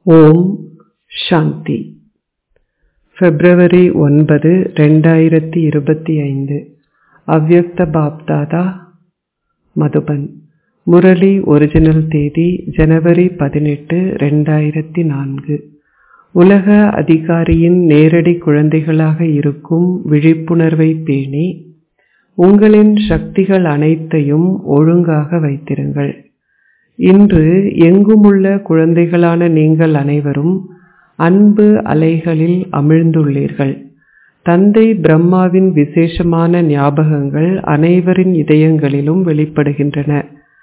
ஓம் சாந்தி பிப்ரவரி ஒன்பது ரெண்டாயிரத்தி இருபத்தி ஐந்து அவ்யக்த பாப்தாதா மதுபன் முரளி ஒரிஜினல் தேதி ஜனவரி பதினெட்டு ரெண்டாயிரத்தி நான்கு உலக அதிகாரியின் நேரடி குழந்தைகளாக இருக்கும் விழிப்புணர்வை பேணி உங்களின் சக்திகள் அனைத்தையும் ஒழுங்காக வைத்திருங்கள் இன்று எங்குமுள்ள குழந்தைகளான நீங்கள் அனைவரும் அன்பு அலைகளில் அமிழ்ந்துள்ளீர்கள் தந்தை பிரம்மாவின் விசேஷமான ஞாபகங்கள் அனைவரின் இதயங்களிலும் வெளிப்படுகின்றன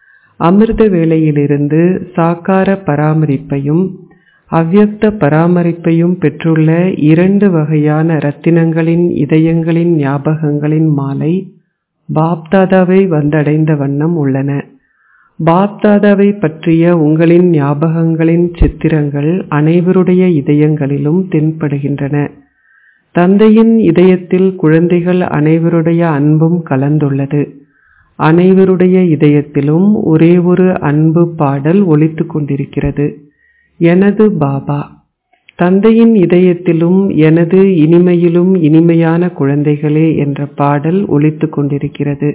அமிர்த வேளையிலிருந்து சாக்கார பராமரிப்பையும் அவ்யக்த பராமரிப்பையும் பெற்றுள்ள இரண்டு வகையான ரத்தினங்களின் இதயங்களின் ஞாபகங்களின் மாலை பாப்தாதாவை வந்தடைந்த வண்ணம் உள்ளன பாப்தாதாவை பற்றிய உங்களின் ஞாபகங்களின் சித்திரங்கள் அனைவருடைய இதயங்களிலும் தென்படுகின்றன தந்தையின் இதயத்தில் குழந்தைகள் அனைவருடைய அன்பும் கலந்துள்ளது அனைவருடைய இதயத்திலும் ஒரே ஒரு அன்பு பாடல் ஒலித்துக் கொண்டிருக்கிறது எனது பாபா தந்தையின் இதயத்திலும் எனது இனிமையிலும் இனிமையான குழந்தைகளே என்ற பாடல் ஒலித்துக் கொண்டிருக்கிறது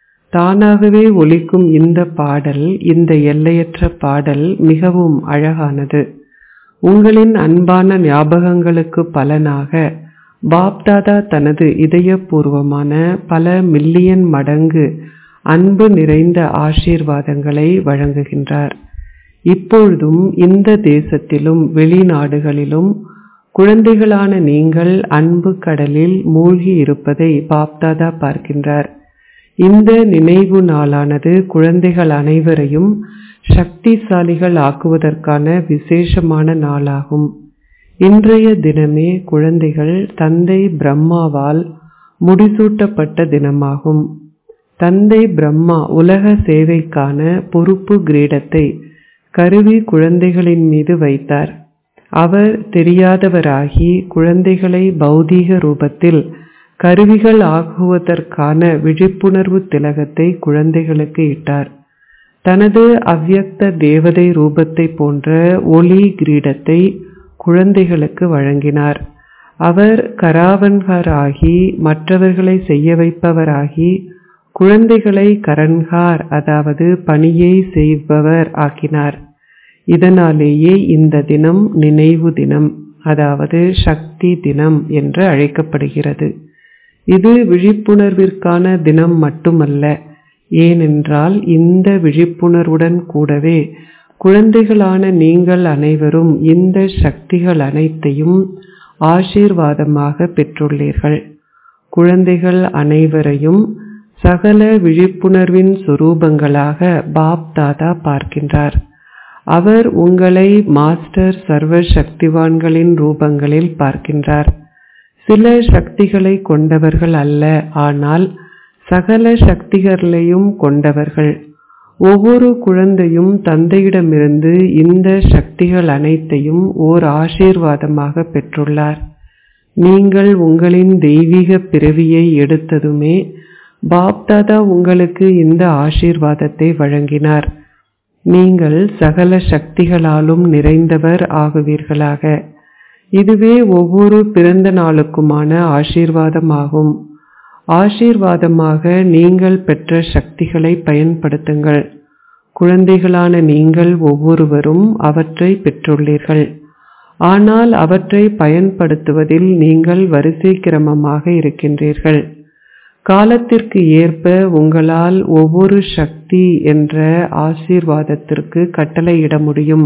தானாகவே ஒலிக்கும் இந்த பாடல் இந்த எல்லையற்ற பாடல் மிகவும் அழகானது உங்களின் அன்பான ஞாபகங்களுக்கு பலனாக பாப்தாதா தனது இதயபூர்வமான பல மில்லியன் மடங்கு அன்பு நிறைந்த ஆசீர்வாதங்களை வழங்குகின்றார் இப்பொழுதும் இந்த தேசத்திலும் வெளிநாடுகளிலும் குழந்தைகளான நீங்கள் அன்பு கடலில் மூழ்கி இருப்பதை பாப்தாதா பார்க்கின்றார் இந்த நினைவு நாளானது குழந்தைகள் அனைவரையும் சக்திசாலிகள் ஆக்குவதற்கான விசேஷமான நாளாகும் இன்றைய தினமே குழந்தைகள் தந்தை பிரம்மாவால் முடிசூட்டப்பட்ட தினமாகும் தந்தை பிரம்மா உலக சேவைக்கான பொறுப்பு கிரீடத்தை கருவி குழந்தைகளின் மீது வைத்தார் அவர் தெரியாதவராகி குழந்தைகளை பௌதீக ரூபத்தில் கருவிகள் ஆகுவதற்கான விழிப்புணர்வு திலகத்தை குழந்தைகளுக்கு இட்டார் தனது அவ்யக்த தேவதை ரூபத்தை போன்ற ஒளி கிரீடத்தை குழந்தைகளுக்கு வழங்கினார் அவர் கராவன்காராகி மற்றவர்களை செய்ய வைப்பவராகி குழந்தைகளை கரன்கார் அதாவது பணியை செய்பவர் ஆக்கினார் இதனாலேயே இந்த தினம் நினைவு தினம் அதாவது சக்தி தினம் என்று அழைக்கப்படுகிறது இது விழிப்புணர்விற்கான தினம் மட்டுமல்ல ஏனென்றால் இந்த விழிப்புணர்வுடன் கூடவே குழந்தைகளான நீங்கள் அனைவரும் இந்த சக்திகள் அனைத்தையும் ஆசீர்வாதமாக பெற்றுள்ளீர்கள் குழந்தைகள் அனைவரையும் சகல விழிப்புணர்வின் சுரூபங்களாக பாப் தாதா பார்க்கின்றார் அவர் உங்களை மாஸ்டர் சர்வ சக்திவான்களின் ரூபங்களில் பார்க்கின்றார் சில சக்திகளை கொண்டவர்கள் அல்ல ஆனால் சகல சக்திகளையும் கொண்டவர்கள் ஒவ்வொரு குழந்தையும் தந்தையிடமிருந்து இந்த சக்திகள் அனைத்தையும் ஓர் ஆசீர்வாதமாக பெற்றுள்ளார் நீங்கள் உங்களின் தெய்வீக பிறவியை எடுத்ததுமே பாப்தாதா உங்களுக்கு இந்த ஆசீர்வாதத்தை வழங்கினார் நீங்கள் சகல சக்திகளாலும் நிறைந்தவர் ஆகுவீர்களாக இதுவே ஒவ்வொரு பிறந்த நாளுக்குமான ஆசீர்வாதமாகும் ஆசீர்வாதமாக நீங்கள் பெற்ற சக்திகளை பயன்படுத்துங்கள் குழந்தைகளான நீங்கள் ஒவ்வொருவரும் அவற்றை பெற்றுள்ளீர்கள் ஆனால் அவற்றை பயன்படுத்துவதில் நீங்கள் வரிசை கிரமமாக இருக்கின்றீர்கள் காலத்திற்கு ஏற்ப உங்களால் ஒவ்வொரு சக்தி என்ற ஆசீர்வாதத்திற்கு கட்டளையிட முடியும்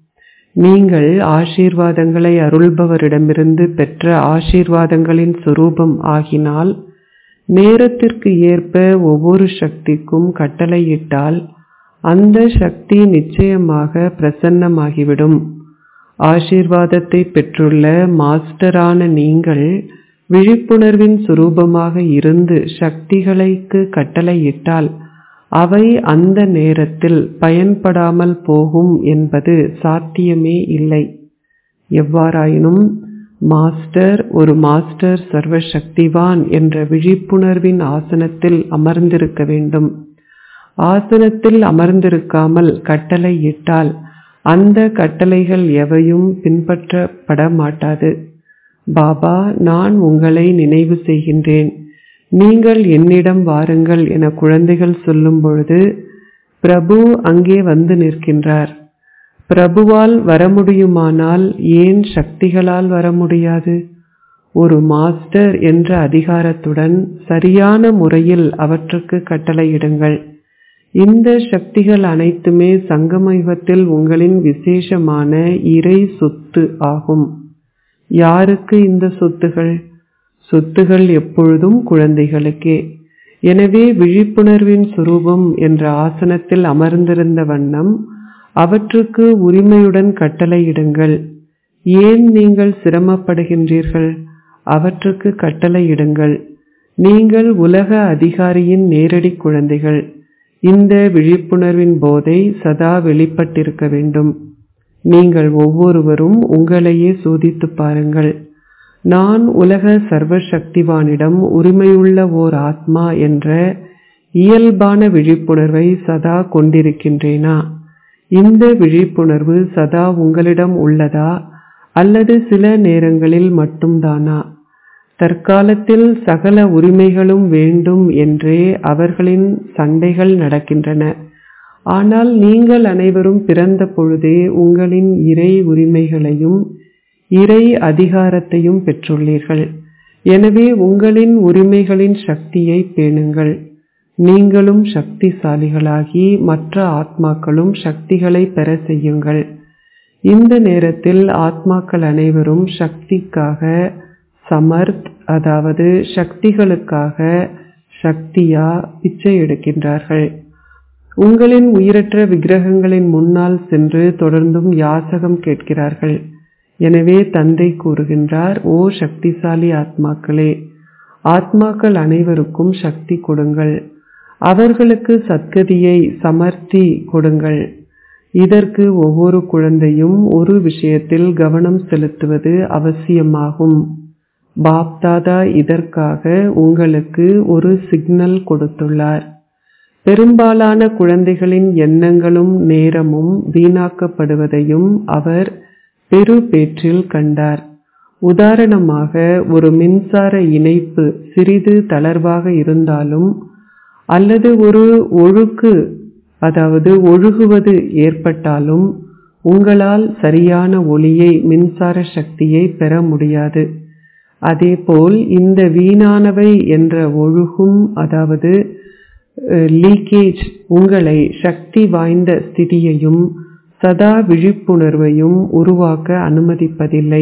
நீங்கள் ஆசீர்வாதங்களை அருள்பவரிடமிருந்து பெற்ற ஆசீர்வாதங்களின் சுரூபம் ஆகினால் நேரத்திற்கு ஏற்ப ஒவ்வொரு சக்திக்கும் கட்டளையிட்டால் அந்த சக்தி நிச்சயமாக பிரசன்னமாகிவிடும் ஆசீர்வாதத்தை பெற்றுள்ள மாஸ்டரான நீங்கள் விழிப்புணர்வின் சுரூபமாக இருந்து சக்திகளுக்கு கட்டளையிட்டால் அவை அந்த நேரத்தில் பயன்படாமல் போகும் என்பது சாத்தியமே இல்லை எவ்வாறாயினும் மாஸ்டர் ஒரு மாஸ்டர் சர்வசக்திவான் என்ற விழிப்புணர்வின் ஆசனத்தில் அமர்ந்திருக்க வேண்டும் ஆசனத்தில் அமர்ந்திருக்காமல் கட்டளை இட்டால் அந்த கட்டளைகள் எவையும் பின்பற்றப்பட மாட்டாது பாபா நான் உங்களை நினைவு செய்கின்றேன் நீங்கள் என்னிடம் வாருங்கள் என குழந்தைகள் சொல்லும் பொழுது பிரபு அங்கே வந்து நிற்கின்றார் பிரபுவால் வர முடியுமானால் ஏன் சக்திகளால் வர முடியாது ஒரு மாஸ்டர் என்ற அதிகாரத்துடன் சரியான முறையில் அவற்றுக்கு கட்டளையிடுங்கள் இந்த சக்திகள் அனைத்துமே சங்கமயுகத்தில் உங்களின் விசேஷமான இறை சொத்து ஆகும் யாருக்கு இந்த சொத்துகள் சொத்துகள் எப்பொழுதும் குழந்தைகளுக்கே எனவே விழிப்புணர்வின் சுரூபம் என்ற ஆசனத்தில் அமர்ந்திருந்த வண்ணம் அவற்றுக்கு உரிமையுடன் கட்டளையிடுங்கள் ஏன் நீங்கள் சிரமப்படுகின்றீர்கள் அவற்றுக்கு கட்டளையிடுங்கள் நீங்கள் உலக அதிகாரியின் நேரடி குழந்தைகள் இந்த விழிப்புணர்வின் போதை சதா வெளிப்பட்டிருக்க வேண்டும் நீங்கள் ஒவ்வொருவரும் உங்களையே சோதித்துப் பாருங்கள் நான் உலக சர்வசக்திவானிடம் உரிமையுள்ள ஓர் ஆத்மா என்ற இயல்பான விழிப்புணர்வை சதா கொண்டிருக்கின்றேனா இந்த விழிப்புணர்வு சதா உங்களிடம் உள்ளதா அல்லது சில நேரங்களில் மட்டும்தானா தற்காலத்தில் சகல உரிமைகளும் வேண்டும் என்றே அவர்களின் சண்டைகள் நடக்கின்றன ஆனால் நீங்கள் அனைவரும் பிறந்த பொழுதே உங்களின் இறை உரிமைகளையும் இறை அதிகாரத்தையும் பெற்றுள்ளீர்கள் எனவே உங்களின் உரிமைகளின் சக்தியை பேணுங்கள் நீங்களும் சக்திசாலிகளாகி மற்ற ஆத்மாக்களும் சக்திகளை பெற செய்யுங்கள் இந்த நேரத்தில் ஆத்மாக்கள் அனைவரும் சக்திக்காக சமர்த் அதாவது சக்திகளுக்காக சக்தியா பிச்சை எடுக்கின்றார்கள் உங்களின் உயிரற்ற விக்கிரகங்களின் முன்னால் சென்று தொடர்ந்தும் யாசகம் கேட்கிறார்கள் எனவே தந்தை கூறுகின்றார் ஓ சக்திசாலி ஆத்மாக்களே ஆத்மாக்கள் அனைவருக்கும் சக்தி கொடுங்கள் அவர்களுக்கு சத்கதியை சமர்த்தி கொடுங்கள் இதற்கு ஒவ்வொரு குழந்தையும் ஒரு விஷயத்தில் கவனம் செலுத்துவது அவசியமாகும் பாப்தாதா இதற்காக உங்களுக்கு ஒரு சிக்னல் கொடுத்துள்ளார் பெரும்பாலான குழந்தைகளின் எண்ணங்களும் நேரமும் வீணாக்கப்படுவதையும் அவர் பெரு பேற்றில் கண்டார் உதாரணமாக ஒரு மின்சார இணைப்பு சிறிது தளர்வாக இருந்தாலும் அல்லது ஒரு ஒழுக்கு அதாவது ஒழுகுவது ஏற்பட்டாலும் உங்களால் சரியான ஒளியை மின்சார சக்தியை பெற முடியாது அதேபோல் இந்த வீணானவை என்ற ஒழுகும் அதாவது லீக்கேஜ் உங்களை சக்தி வாய்ந்த ஸ்திதியையும் சதா விழிப்புணர்வையும் உருவாக்க அனுமதிப்பதில்லை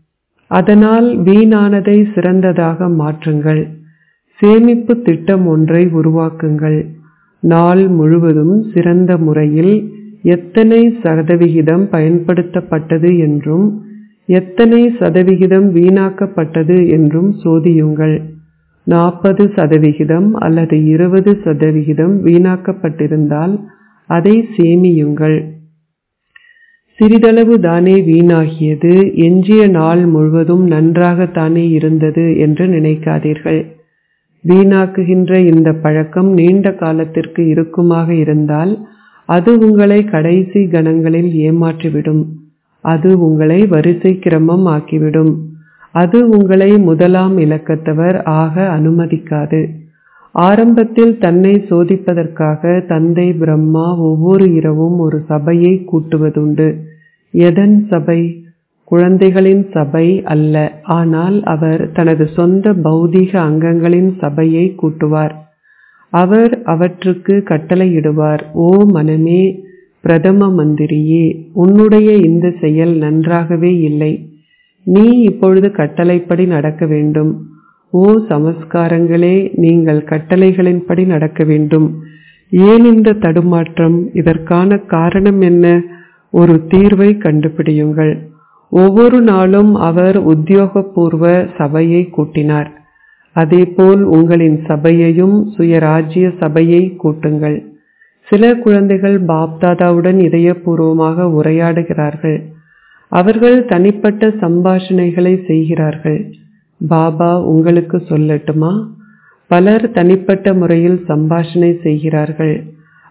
அதனால் வீணானதை சிறந்ததாக மாற்றுங்கள் சேமிப்பு திட்டம் ஒன்றை உருவாக்குங்கள் நாள் முழுவதும் சிறந்த முறையில் எத்தனை சதவிகிதம் பயன்படுத்தப்பட்டது என்றும் எத்தனை சதவிகிதம் வீணாக்கப்பட்டது என்றும் சோதியுங்கள் நாற்பது சதவிகிதம் அல்லது இருபது சதவிகிதம் வீணாக்கப்பட்டிருந்தால் அதை சேமியுங்கள் சிறிதளவு தானே வீணாகியது எஞ்சிய நாள் முழுவதும் நன்றாகத்தானே இருந்தது என்று நினைக்காதீர்கள் வீணாக்குகின்ற இந்த பழக்கம் நீண்ட காலத்திற்கு இருக்குமாக இருந்தால் அது உங்களை கடைசி கணங்களில் ஏமாற்றிவிடும் அது உங்களை வரிசை கிரமம் ஆக்கிவிடும் அது உங்களை முதலாம் இலக்கத்தவர் ஆக அனுமதிக்காது ஆரம்பத்தில் தன்னை சோதிப்பதற்காக தந்தை பிரம்மா ஒவ்வொரு இரவும் ஒரு சபையை கூட்டுவதுண்டு எதன் சபை குழந்தைகளின் சபை அல்ல ஆனால் அவர் தனது சொந்த பௌதீக அங்கங்களின் சபையை கூட்டுவார் அவர் அவற்றுக்கு கட்டளையிடுவார் ஓ மனமே பிரதம மந்திரியே உன்னுடைய இந்த செயல் நன்றாகவே இல்லை நீ இப்பொழுது கட்டளைப்படி நடக்க வேண்டும் ஓ சமஸ்காரங்களே நீங்கள் கட்டளைகளின்படி நடக்க வேண்டும் ஏன் இந்த தடுமாற்றம் இதற்கான காரணம் என்ன ஒரு தீர்வை கண்டுபிடியுங்கள் ஒவ்வொரு நாளும் அவர் உத்தியோகபூர்வ சபையை கூட்டினார் அதேபோல் உங்களின் சபையையும் சுயராஜ்ய சபையை கூட்டுங்கள் சில குழந்தைகள் பாப்தாதாவுடன் இதயபூர்வமாக உரையாடுகிறார்கள் அவர்கள் தனிப்பட்ட சம்பாஷணைகளை செய்கிறார்கள் பாபா உங்களுக்கு சொல்லட்டுமா பலர் தனிப்பட்ட முறையில் சம்பாஷணை செய்கிறார்கள்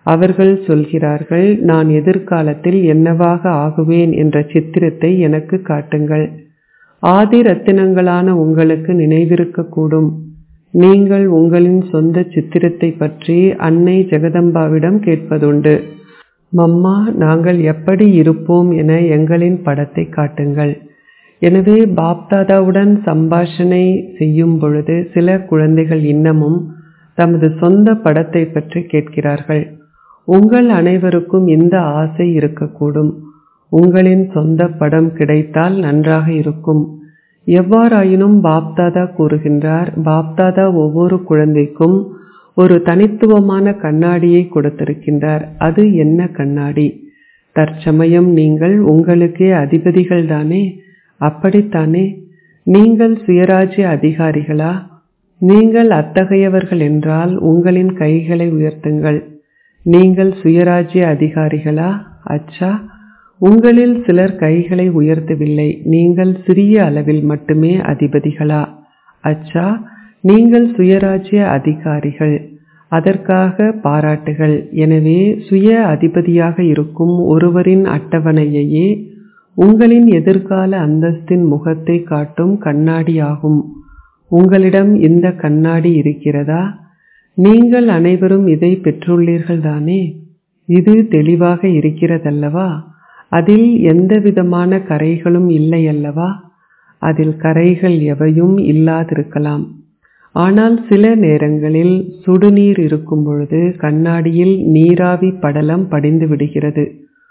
அவர்கள் சொல்கிறார்கள் நான் எதிர்காலத்தில் என்னவாக ஆகுவேன் என்ற சித்திரத்தை எனக்கு காட்டுங்கள் ஆதி ரத்தினங்களான உங்களுக்கு நினைவிருக்கக்கூடும் நீங்கள் உங்களின் சொந்த சித்திரத்தை பற்றி அன்னை ஜெகதம்பாவிடம் கேட்பதுண்டு மம்மா நாங்கள் எப்படி இருப்போம் என எங்களின் படத்தை காட்டுங்கள் எனவே பாப்தாதாவுடன் சம்பாஷணை செய்யும் பொழுது சில குழந்தைகள் இன்னமும் தமது சொந்த படத்தை பற்றி கேட்கிறார்கள் உங்கள் அனைவருக்கும் இந்த ஆசை இருக்கக்கூடும் உங்களின் சொந்த படம் கிடைத்தால் நன்றாக இருக்கும் எவ்வாறாயினும் பாப்தாதா கூறுகின்றார் பாப்தாதா ஒவ்வொரு குழந்தைக்கும் ஒரு தனித்துவமான கண்ணாடியை கொடுத்திருக்கின்றார் அது என்ன கண்ணாடி தற்சமயம் நீங்கள் உங்களுக்கே அதிபதிகள் தானே அப்படித்தானே நீங்கள் சுயராஜ்ய அதிகாரிகளா நீங்கள் அத்தகையவர்கள் என்றால் உங்களின் கைகளை உயர்த்துங்கள் நீங்கள் சுயராஜ்ய அதிகாரிகளா அச்சா உங்களில் சிலர் கைகளை உயர்த்தவில்லை நீங்கள் சிறிய அளவில் மட்டுமே அதிபதிகளா அச்சா நீங்கள் சுயராஜ்ய அதிகாரிகள் அதற்காக பாராட்டுகள் எனவே சுய அதிபதியாக இருக்கும் ஒருவரின் அட்டவணையையே உங்களின் எதிர்கால அந்தஸ்தின் முகத்தை காட்டும் கண்ணாடியாகும் உங்களிடம் இந்த கண்ணாடி இருக்கிறதா நீங்கள் அனைவரும் இதை பெற்றுள்ளீர்கள் தானே இது தெளிவாக இருக்கிறதல்லவா அதில் எந்த விதமான கரைகளும் இல்லை அல்லவா அதில் கரைகள் எவையும் இல்லாதிருக்கலாம் ஆனால் சில நேரங்களில் சுடுநீர் இருக்கும் பொழுது கண்ணாடியில் நீராவி படலம் படிந்து விடுகிறது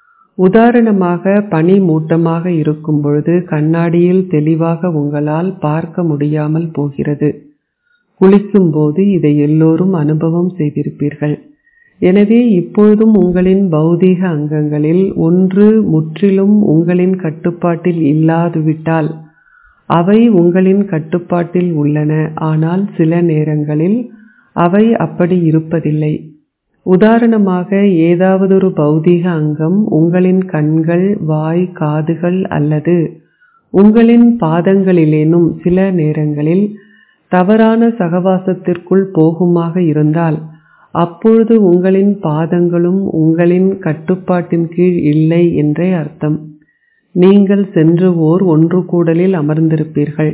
உதாரணமாக பனி மூட்டமாக இருக்கும் பொழுது கண்ணாடியில் தெளிவாக உங்களால் பார்க்க முடியாமல் போகிறது குளிக்கும் போது இதை எல்லோரும் அனுபவம் செய்திருப்பீர்கள் எனவே இப்பொழுதும் உங்களின் பௌதீக அங்கங்களில் ஒன்று முற்றிலும் உங்களின் கட்டுப்பாட்டில் இல்லாதுவிட்டால் அவை உங்களின் கட்டுப்பாட்டில் உள்ளன ஆனால் சில நேரங்களில் அவை அப்படி இருப்பதில்லை உதாரணமாக ஏதாவதொரு பௌதீக அங்கம் உங்களின் கண்கள் வாய் காதுகள் அல்லது உங்களின் பாதங்களிலேனும் சில நேரங்களில் தவறான சகவாசத்திற்குள் போகுமாக இருந்தால் அப்பொழுது உங்களின் பாதங்களும் உங்களின் கட்டுப்பாட்டின் கீழ் இல்லை என்றே அர்த்தம் நீங்கள் சென்று ஓர் ஒன்று கூடலில் அமர்ந்திருப்பீர்கள்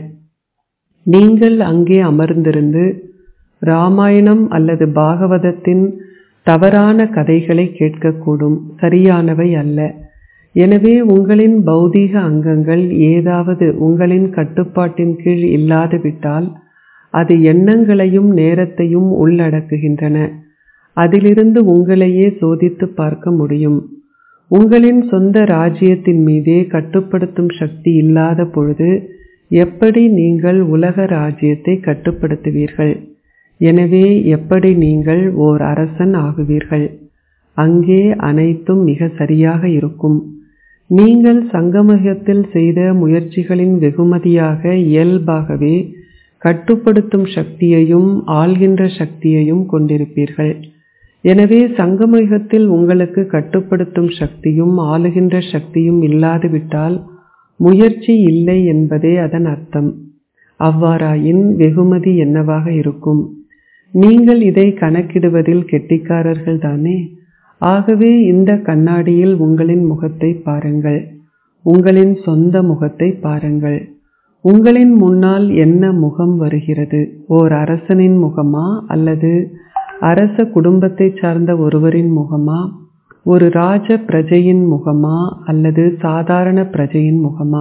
நீங்கள் அங்கே அமர்ந்திருந்து ராமாயணம் அல்லது பாகவதத்தின் தவறான கதைகளை கேட்கக்கூடும் சரியானவை அல்ல எனவே உங்களின் பௌதீக அங்கங்கள் ஏதாவது உங்களின் கட்டுப்பாட்டின் கீழ் இல்லாதுவிட்டால் அது எண்ணங்களையும் நேரத்தையும் உள்ளடக்குகின்றன அதிலிருந்து உங்களையே சோதித்து பார்க்க முடியும் உங்களின் சொந்த ராஜ்யத்தின் மீதே கட்டுப்படுத்தும் சக்தி இல்லாத பொழுது எப்படி நீங்கள் உலக ராஜ்யத்தை கட்டுப்படுத்துவீர்கள் எனவே எப்படி நீங்கள் ஓர் அரசன் ஆகுவீர்கள் அங்கே அனைத்தும் மிக சரியாக இருக்கும் நீங்கள் சங்கமகத்தில் செய்த முயற்சிகளின் வெகுமதியாக இயல்பாகவே கட்டுப்படுத்தும் சக்தியையும் ஆள்கின்ற சக்தியையும் கொண்டிருப்பீர்கள் எனவே சங்கமயுகத்தில் உங்களுக்கு கட்டுப்படுத்தும் சக்தியும் ஆளுகின்ற சக்தியும் இல்லாதுவிட்டால் முயற்சி இல்லை என்பதே அதன் அர்த்தம் அவ்வாறாயின் வெகுமதி என்னவாக இருக்கும் நீங்கள் இதை கணக்கிடுவதில் கெட்டிக்காரர்கள் தானே ஆகவே இந்த கண்ணாடியில் உங்களின் முகத்தை பாருங்கள் உங்களின் சொந்த முகத்தை பாருங்கள் உங்களின் முன்னால் என்ன முகம் வருகிறது ஓர் அரசனின் முகமா அல்லது அரச குடும்பத்தை சார்ந்த ஒருவரின் முகமா ஒரு ராஜ பிரஜையின் முகமா அல்லது சாதாரண பிரஜையின் முகமா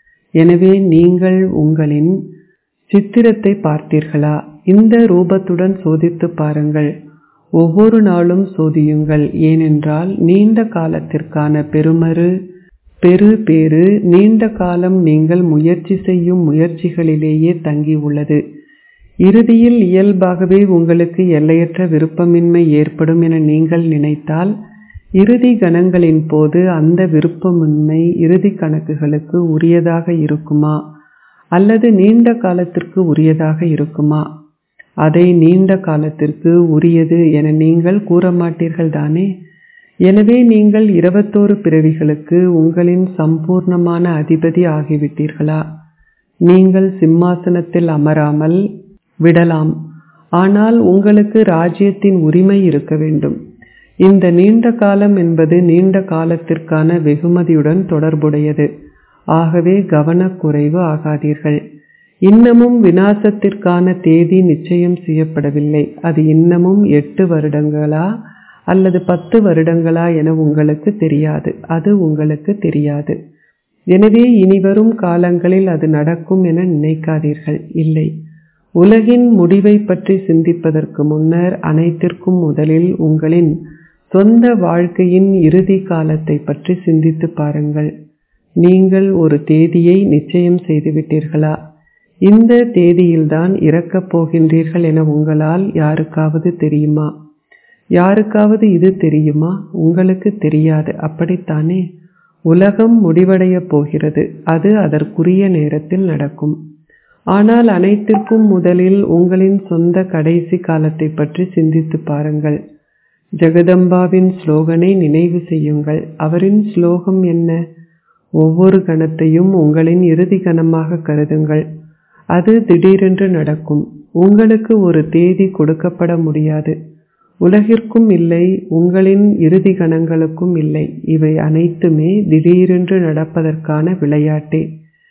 எனவே நீங்கள் உங்களின் சித்திரத்தை பார்த்தீர்களா இந்த ரூபத்துடன் சோதித்து பாருங்கள் ஒவ்வொரு நாளும் சோதியுங்கள் ஏனென்றால் நீண்ட காலத்திற்கான பெருமறு பெரு பேறு நீண்ட காலம் நீங்கள் முயற்சி செய்யும் முயற்சிகளிலேயே தங்கி உள்ளது இறுதியில் இயல்பாகவே உங்களுக்கு எல்லையற்ற விருப்பமின்மை ஏற்படும் என நீங்கள் நினைத்தால் இறுதி கணங்களின் போது அந்த விருப்பமின்மை இறுதி கணக்குகளுக்கு உரியதாக இருக்குமா அல்லது நீண்ட காலத்திற்கு உரியதாக இருக்குமா அதை நீண்ட காலத்திற்கு உரியது என நீங்கள் கூற மாட்டீர்கள் தானே எனவே நீங்கள் இருபத்தோரு பிறவிகளுக்கு உங்களின் சம்பூர்ணமான அதிபதி ஆகிவிட்டீர்களா நீங்கள் சிம்மாசனத்தில் அமராமல் விடலாம் ஆனால் உங்களுக்கு ராஜ்யத்தின் உரிமை இருக்க வேண்டும் இந்த நீண்ட காலம் என்பது நீண்ட காலத்திற்கான வெகுமதியுடன் தொடர்புடையது ஆகவே கவனக்குறைவு ஆகாதீர்கள் இன்னமும் வினாசத்திற்கான தேதி நிச்சயம் செய்யப்படவில்லை அது இன்னமும் எட்டு வருடங்களா அல்லது பத்து வருடங்களா என உங்களுக்கு தெரியாது அது உங்களுக்கு தெரியாது எனவே இனிவரும் காலங்களில் அது நடக்கும் என நினைக்காதீர்கள் இல்லை உலகின் முடிவை பற்றி சிந்திப்பதற்கு முன்னர் அனைத்திற்கும் முதலில் உங்களின் சொந்த வாழ்க்கையின் இறுதி காலத்தை பற்றி சிந்தித்து பாருங்கள் நீங்கள் ஒரு தேதியை நிச்சயம் செய்துவிட்டீர்களா இந்த தேதியில்தான் இறக்கப் போகின்றீர்கள் என உங்களால் யாருக்காவது தெரியுமா யாருக்காவது இது தெரியுமா உங்களுக்கு தெரியாது அப்படித்தானே உலகம் முடிவடையப் போகிறது அது அதற்குரிய நேரத்தில் நடக்கும் ஆனால் அனைத்திற்கும் முதலில் உங்களின் சொந்த கடைசி காலத்தை பற்றி சிந்தித்து பாருங்கள் ஜெகதம்பாவின் ஸ்லோகனை நினைவு செய்யுங்கள் அவரின் ஸ்லோகம் என்ன ஒவ்வொரு கணத்தையும் உங்களின் இறுதி கணமாக கருதுங்கள் அது திடீரென்று நடக்கும் உங்களுக்கு ஒரு தேதி கொடுக்கப்பட முடியாது உலகிற்கும் இல்லை உங்களின் இறுதி கணங்களுக்கும் இல்லை இவை அனைத்துமே திடீரென்று நடப்பதற்கான விளையாட்டே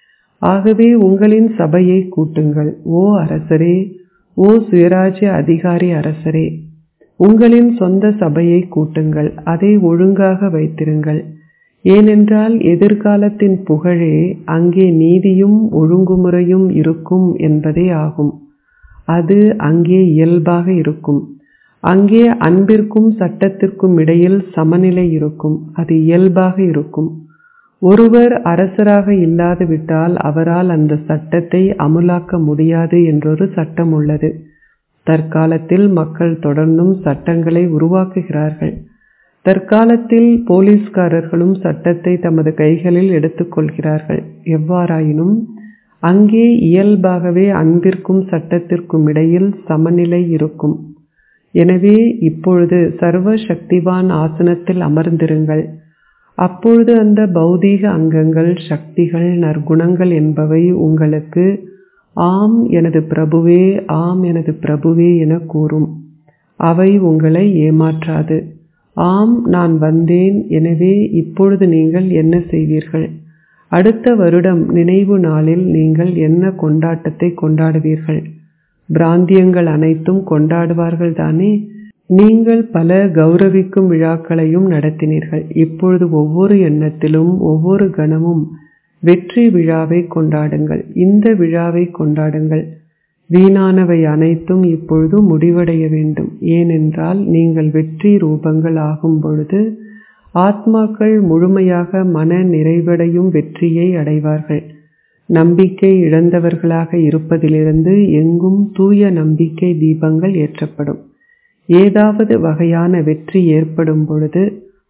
ஆகவே உங்களின் சபையை கூட்டுங்கள் ஓ அரசரே ஓ சுயராஜ்ய அதிகாரி அரசரே உங்களின் சொந்த சபையை கூட்டுங்கள் அதை ஒழுங்காக வைத்திருங்கள் ஏனென்றால் எதிர்காலத்தின் புகழே அங்கே நீதியும் ஒழுங்குமுறையும் இருக்கும் என்பதே ஆகும் அது அங்கே இயல்பாக இருக்கும் அங்கே அன்பிற்கும் சட்டத்திற்கும் இடையில் சமநிலை இருக்கும் அது இயல்பாக இருக்கும் ஒருவர் அரசராக இல்லாது விட்டால் அவரால் அந்த சட்டத்தை அமுலாக்க முடியாது என்றொரு சட்டம் உள்ளது தற்காலத்தில் மக்கள் தொடர்ந்தும் சட்டங்களை உருவாக்குகிறார்கள் தற்காலத்தில் போலீஸ்காரர்களும் சட்டத்தை தமது கைகளில் எடுத்துக்கொள்கிறார்கள் எவ்வாறாயினும் அங்கே இயல்பாகவே அன்பிற்கும் சட்டத்திற்கும் இடையில் சமநிலை இருக்கும் எனவே இப்பொழுது சர்வ சக்திவான் ஆசனத்தில் அமர்ந்திருங்கள் அப்பொழுது அந்த பௌதீக அங்கங்கள் சக்திகள் நற்குணங்கள் என்பவை உங்களுக்கு ஆம் எனது பிரபுவே ஆம் எனது பிரபுவே என கூறும் அவை உங்களை ஏமாற்றாது ஆம் நான் வந்தேன் எனவே இப்பொழுது நீங்கள் என்ன செய்வீர்கள் அடுத்த வருடம் நினைவு நாளில் நீங்கள் என்ன கொண்டாட்டத்தை கொண்டாடுவீர்கள் பிராந்தியங்கள் அனைத்தும் கொண்டாடுவார்கள் தானே நீங்கள் பல கௌரவிக்கும் விழாக்களையும் நடத்தினீர்கள் இப்பொழுது ஒவ்வொரு எண்ணத்திலும் ஒவ்வொரு கணமும் வெற்றி விழாவை கொண்டாடுங்கள் இந்த விழாவை கொண்டாடுங்கள் வீணானவை அனைத்தும் இப்பொழுது முடிவடைய வேண்டும் ஏனென்றால் நீங்கள் வெற்றி ரூபங்கள் ஆகும் பொழுது ஆத்மாக்கள் முழுமையாக மன நிறைவடையும் வெற்றியை அடைவார்கள் நம்பிக்கை இழந்தவர்களாக இருப்பதிலிருந்து எங்கும் தூய நம்பிக்கை தீபங்கள் ஏற்றப்படும் ஏதாவது வகையான வெற்றி ஏற்படும் பொழுது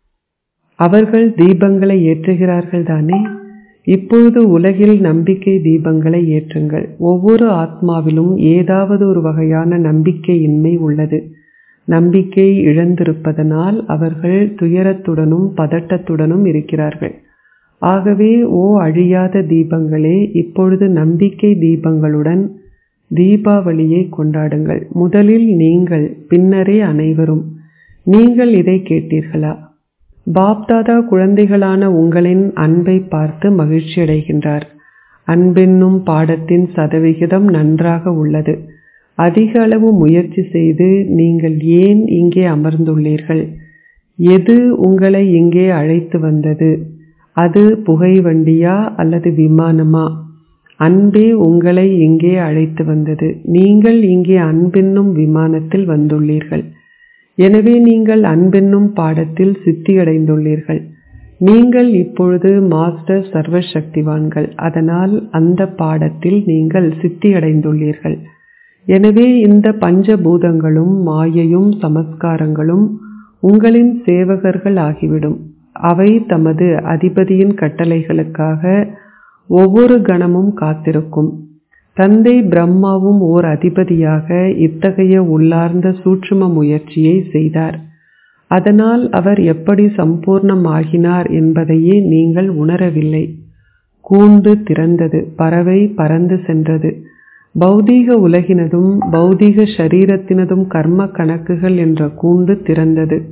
அவர்கள் தீபங்களை ஏற்றுகிறார்கள் தானே இப்பொழுது உலகில் நம்பிக்கை தீபங்களை ஏற்றுங்கள் ஒவ்வொரு ஆத்மாவிலும் ஏதாவது ஒரு வகையான நம்பிக்கையின்மை உள்ளது நம்பிக்கை இழந்திருப்பதனால் அவர்கள் துயரத்துடனும் பதட்டத்துடனும் இருக்கிறார்கள் ஆகவே ஓ அழியாத தீபங்களே இப்பொழுது நம்பிக்கை தீபங்களுடன் தீபாவளியை கொண்டாடுங்கள் முதலில் நீங்கள் பின்னரே அனைவரும் நீங்கள் இதை கேட்டீர்களா பாப்தாதா குழந்தைகளான உங்களின் அன்பை பார்த்து மகிழ்ச்சியடைகின்றார் அன்பென்னும் பாடத்தின் சதவிகிதம் நன்றாக உள்ளது அதிக அளவு முயற்சி செய்து நீங்கள் ஏன் இங்கே அமர்ந்துள்ளீர்கள் எது உங்களை இங்கே அழைத்து வந்தது அது புகை வண்டியா அல்லது விமானமா அன்பே உங்களை இங்கே அழைத்து வந்தது நீங்கள் இங்கே அன்பென்னும் விமானத்தில் வந்துள்ளீர்கள் எனவே நீங்கள் அன்பென்னும் பாடத்தில் சித்தியடைந்துள்ளீர்கள் நீங்கள் இப்பொழுது மாஸ்டர் சர்வசக்திவான்கள் அதனால் அந்த பாடத்தில் நீங்கள் சித்தியடைந்துள்ளீர்கள் எனவே இந்த பஞ்சபூதங்களும் மாயையும் சமஸ்காரங்களும் உங்களின் சேவகர்கள் ஆகிவிடும் அவை தமது அதிபதியின் கட்டளைகளுக்காக ஒவ்வொரு கணமும் காத்திருக்கும் தந்தை பிரம்மாவும் ஓர் அதிபதியாக இத்தகைய உள்ளார்ந்த சூட்சும முயற்சியை செய்தார் அதனால் அவர் எப்படி சம்பூர்ணம் ஆகினார் என்பதையே நீங்கள் உணரவில்லை கூண்டு திறந்தது பறவை பறந்து சென்றது பௌதீக உலகினதும் பௌதீக ஷரீரத்தினதும் கர்ம கணக்குகள் என்ற கூண்டு திறந்தது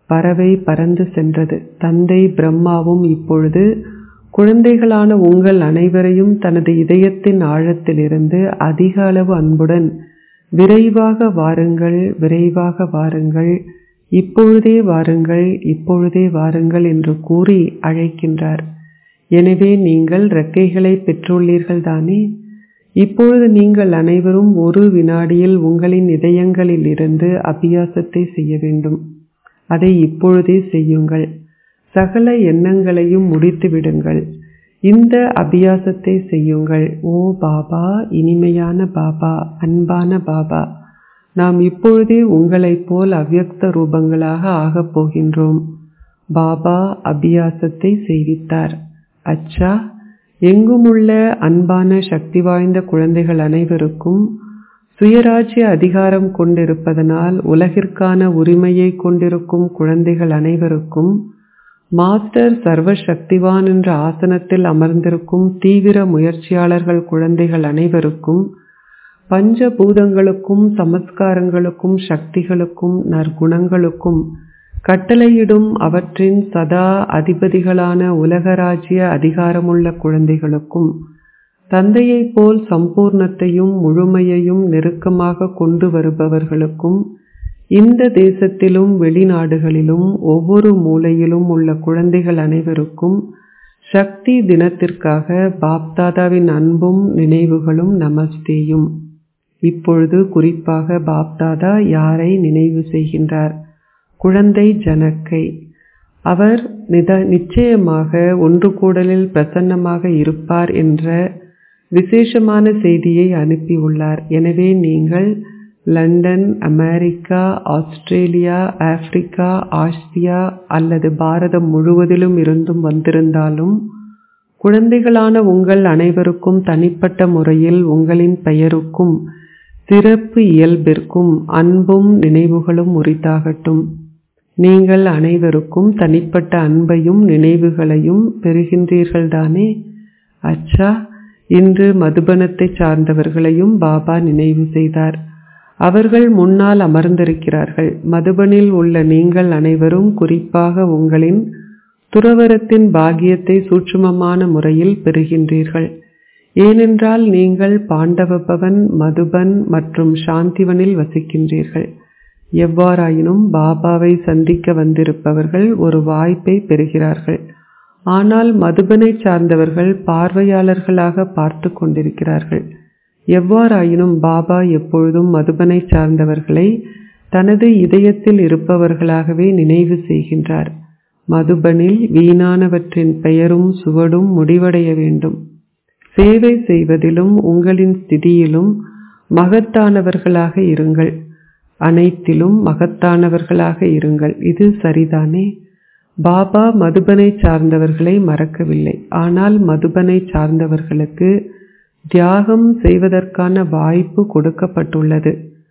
பறவை பறந்து சென்றது தந்தை பிரம்மாவும் இப்பொழுது குழந்தைகளான உங்கள் அனைவரையும் தனது இதயத்தின் ஆழத்திலிருந்து அதிக அளவு அன்புடன் விரைவாக வாருங்கள் விரைவாக வாருங்கள் இப்பொழுதே வாருங்கள் இப்பொழுதே வாருங்கள் என்று கூறி அழைக்கின்றார் எனவே நீங்கள் ரெக்கைகளை பெற்றுள்ளீர்கள் தானே இப்பொழுது நீங்கள் அனைவரும் ஒரு வினாடியில் உங்களின் இதயங்களில் இருந்து அபியாசத்தை செய்ய வேண்டும் அதை இப்பொழுதே செய்யுங்கள் சகல எண்ணங்களையும் முடித்து விடுங்கள் இந்த அபியாசத்தை செய்யுங்கள் ஓ பாபா இனிமையான பாபா அன்பான பாபா நாம் இப்பொழுதே உங்களைப் போல் அவ்யக்த ரூபங்களாக ஆகப் போகின்றோம் பாபா அபியாசத்தை செய்வித்தார் அச்சா எங்குமுள்ள அன்பான சக்தி வாய்ந்த குழந்தைகள் அனைவருக்கும் சுயராஜ்ய அதிகாரம் கொண்டிருப்பதனால் உலகிற்கான உரிமையை கொண்டிருக்கும் குழந்தைகள் அனைவருக்கும் மாஸ்டர் சர்வ சக்திவான் என்ற ஆசனத்தில் அமர்ந்திருக்கும் தீவிர முயற்சியாளர்கள் குழந்தைகள் அனைவருக்கும் பஞ்சபூதங்களுக்கும் சமஸ்காரங்களுக்கும் சக்திகளுக்கும் நற்குணங்களுக்கும் கட்டளையிடும் அவற்றின் சதா அதிபதிகளான உலகராஜ்ய அதிகாரமுள்ள குழந்தைகளுக்கும் தந்தையைப் போல் சம்பூர்ணத்தையும் முழுமையையும் நெருக்கமாக கொண்டு வருபவர்களுக்கும் இந்த தேசத்திலும் வெளிநாடுகளிலும் ஒவ்வொரு மூலையிலும் உள்ள குழந்தைகள் அனைவருக்கும் சக்தி தினத்திற்காக பாப்தாதாவின் அன்பும் நினைவுகளும் நமஸ்தேயும் இப்பொழுது குறிப்பாக பாப்தாதா யாரை நினைவு செய்கின்றார் குழந்தை ஜனக்கை அவர் நித நிச்சயமாக ஒன்று கூடலில் பிரசன்னமாக இருப்பார் என்ற விசேஷமான செய்தியை அனுப்பியுள்ளார் எனவே நீங்கள் London America Australia Africa Asia அல்லது பாரதம் முழுவதிலும் இருந்தும் வந்திருந்தாலும் குழந்தைகளான உங்கள் அனைவருக்கும் தனிப்பட்ட முறையில் உங்களின் பெயருக்கும் சிறப்பு இயல்பிற்கும் அன்பும் நினைவுகளும் உரித்தாகட்டும் நீங்கள் அனைவருக்கும் தனிப்பட்ட அன்பையும் நினைவுகளையும் பெறுகின்றீர்கள்தானே அச்சா இன்று மதுபனத்தை சார்ந்தவர்களையும் பாபா நினைவு செய்தார் அவர்கள் முன்னால் அமர்ந்திருக்கிறார்கள் மதுபனில் உள்ள நீங்கள் அனைவரும் குறிப்பாக உங்களின் துறவரத்தின் பாகியத்தை சூட்சுமமான முறையில் பெறுகின்றீர்கள் ஏனென்றால் நீங்கள் பாண்டவபவன் மதுபன் மற்றும் சாந்திவனில் வசிக்கின்றீர்கள் எவ்வாறாயினும் பாபாவை சந்திக்க வந்திருப்பவர்கள் ஒரு வாய்ப்பை பெறுகிறார்கள் ஆனால் மதுபனை சார்ந்தவர்கள் பார்வையாளர்களாக பார்த்து கொண்டிருக்கிறார்கள் எவ்வாறாயினும் பாபா எப்பொழுதும் மதுபனை சார்ந்தவர்களை தனது இதயத்தில் இருப்பவர்களாகவே நினைவு செய்கின்றார் மதுபனில் வீணானவற்றின் பெயரும் சுவடும் முடிவடைய வேண்டும் சேவை செய்வதிலும் உங்களின் ஸ்திதியிலும் மகத்தானவர்களாக இருங்கள் அனைத்திலும் மகத்தானவர்களாக இருங்கள் இது சரிதானே பாபா மதுபனை சார்ந்தவர்களை மறக்கவில்லை ஆனால் மதுபனை சார்ந்தவர்களுக்கு தியாகம் செய்வதற்கான வாய்ப்பு கொடுக்கப்பட்டுள்ளது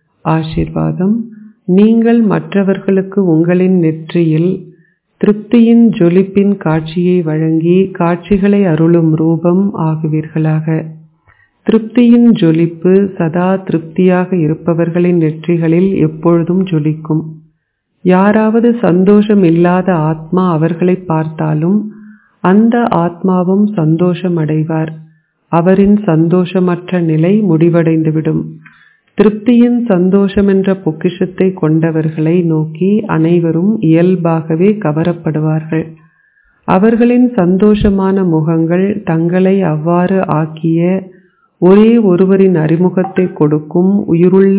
ஆசிர்வாதம் நீங்கள் மற்றவர்களுக்கு உங்களின் நெற்றியில் திருப்தியின் ஜொலிப்பின் காட்சியை வழங்கி காட்சிகளை அருளும் ரூபம் ஆகுவீர்களாக திருப்தியின் ஜொலிப்பு சதா திருப்தியாக இருப்பவர்களின் நெற்றிகளில் எப்பொழுதும் ஜொலிக்கும் யாராவது சந்தோஷம் இல்லாத ஆத்மா அவர்களை பார்த்தாலும் அந்த ஆத்மாவும் சந்தோஷம் அடைவார் அவரின் சந்தோஷமற்ற நிலை முடிவடைந்துவிடும் திருப்தியின் சந்தோஷம் என்ற பொக்கிஷத்தை கொண்டவர்களை நோக்கி அனைவரும் இயல்பாகவே கவரப்படுவார்கள் அவர்களின் சந்தோஷமான முகங்கள் தங்களை அவ்வாறு ஆக்கிய ஒரே ஒருவரின் அறிமுகத்தை கொடுக்கும் உயிருள்ள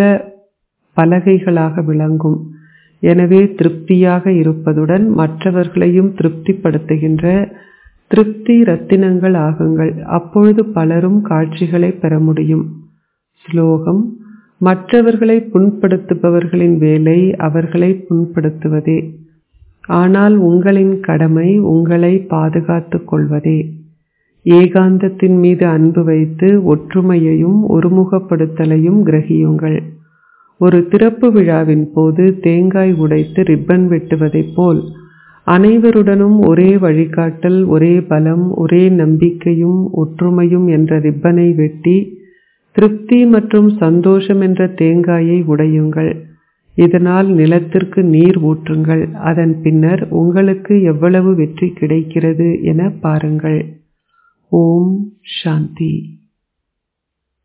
பலகைகளாக விளங்கும் எனவே திருப்தியாக இருப்பதுடன் மற்றவர்களையும் திருப்திப்படுத்துகின்ற திருப்தி ரத்தினங்கள் ஆகுங்கள் அப்பொழுது பலரும் காட்சிகளை பெற முடியும் ஸ்லோகம் மற்றவர்களை புண்படுத்துபவர்களின் வேலை அவர்களை புண்படுத்துவதே ஆனால் உங்களின் கடமை உங்களை பாதுகாத்துக் கொள்வதே ஏகாந்தத்தின் மீது அன்பு வைத்து ஒற்றுமையையும் ஒருமுகப்படுத்தலையும் கிரகியுங்கள் ஒரு திறப்பு விழாவின் போது தேங்காய் உடைத்து ரிப்பன் வெட்டுவதைப் போல் அனைவருடனும் ஒரே வழிகாட்டல் ஒரே பலம் ஒரே நம்பிக்கையும் ஒற்றுமையும் என்ற ரிப்பனை வெட்டி திருப்தி மற்றும் சந்தோஷம் என்ற தேங்காயை உடையுங்கள் இதனால் நிலத்திற்கு நீர் ஊற்றுங்கள் அதன் பின்னர் உங்களுக்கு எவ்வளவு வெற்றி கிடைக்கிறது என பாருங்கள் ஓம் சாந்தி